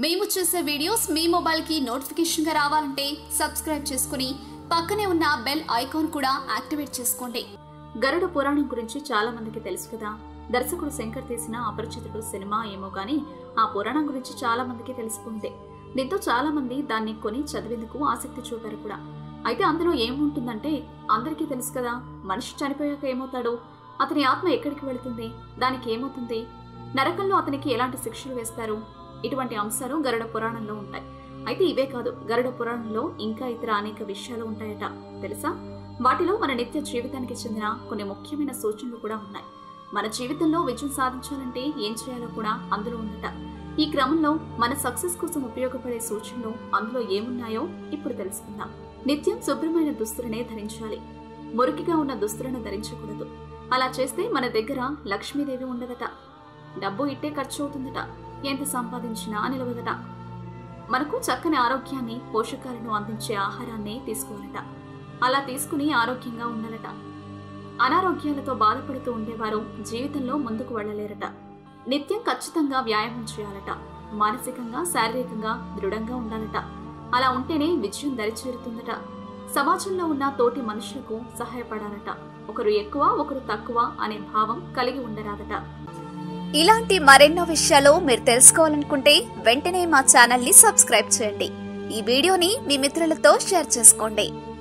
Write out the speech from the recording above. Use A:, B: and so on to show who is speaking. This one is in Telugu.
A: మేము చేసే వీడియోస్ మీ మొబైల్కి నోటిఫికేషన్గా రావాలంటే సబ్స్క్రైబ్ చేసుకుని పక్కనే ఉన్న బెల్ ఐకాన్ కూడా యాక్టివేట్ చేసుకోండి
B: గరుడ పురాణం గురించి చాలా మందికి తెలుసు కదా దర్శకుడు శంకర్ తీసిన అపరిచితుడు సినిమా ఏమో కానీ ఆ పురాణం గురించి చాలా మందికి తెలిసిపోయింది దీంతో చాలా మంది దాన్ని కొని చదివేందుకు ఆసక్తి చూపారు కూడా అయితే అందులో ఏముంటుందంటే అందరికీ తెలుసు కదా మనిషి చనిపోయాక ఏమవుతాడు అతని ఆత్మ ఎక్కడికి వెళుతుంది దానికి ఏమవుతుంది నరకంలో అతనికి ఎలాంటి శిక్షలు వేస్తారు ఇటువంటి అంశాలు గరుడ పురాణంలో ఉంటాయి అయితే ఇవే కాదు గరుడ పురాణంలో ఇంకా ఇతర అనేక విషయాలు ఉంటాయట తెలుసా వాటిలో మన నిత్య జీవితానికి చెందిన కొన్ని ముఖ్యమైన సూచనలు కూడా ఉన్నాయి మన జీవితంలో విజయం సాధించాలంటే ఏం చేయాలో కూడా అందులో ఉందట ఈ క్రమంలో మన సక్సెస్ కోసం ఉపయోగపడే సూచనలు అందులో ఏమున్నాయో ఇప్పుడు తెలుసుకుందాం నిత్యం శుభ్రమైన దుస్తులనే ధరించాలి మురికిగా ఉన్న దుస్తులను ధరించకూడదు అలా చేస్తే మన దగ్గర లక్ష్మీదేవి ఉండదట డబ్బు ఇట్టే ఖర్చు అవుతుందట ఎంత సంపాదించినా నిలవదట మనకు చక్కని ఆరోగ్యాన్ని పోషకాలను అందించే ఆహారాన్ని తీసుకోవాలట అలా తీసుకుని ఆరోగ్యంగా ఉండాలట అనారోగ్యాలతో బాధపడుతూ ఉండేవారు జీవితంలో ముందుకు వెళ్ళలేరట నిత్యం ఖచ్చితంగా వ్యాయామం చేయాలట మానసికంగా శారీరకంగా దృఢంగా ఉండాలట అలా ఉంటేనే విజయం దరిచేరుతుందట సమాజంలో ఉన్న తోటి మనుషులకు సహాయపడాలట ఒకరు ఎక్కువ ఒకరు తక్కువ అనే భావం కలిగి ఉండరాదట
C: ఇలాంటి మరెన్నో విషయాలు మీరు తెలుసుకోవాలనుకుంటే వెంటనే మా ఛానల్ ని సబ్స్క్రైబ్ చేయండి ఈ వీడియోని మీ మిత్రులతో షేర్ చేసుకోండి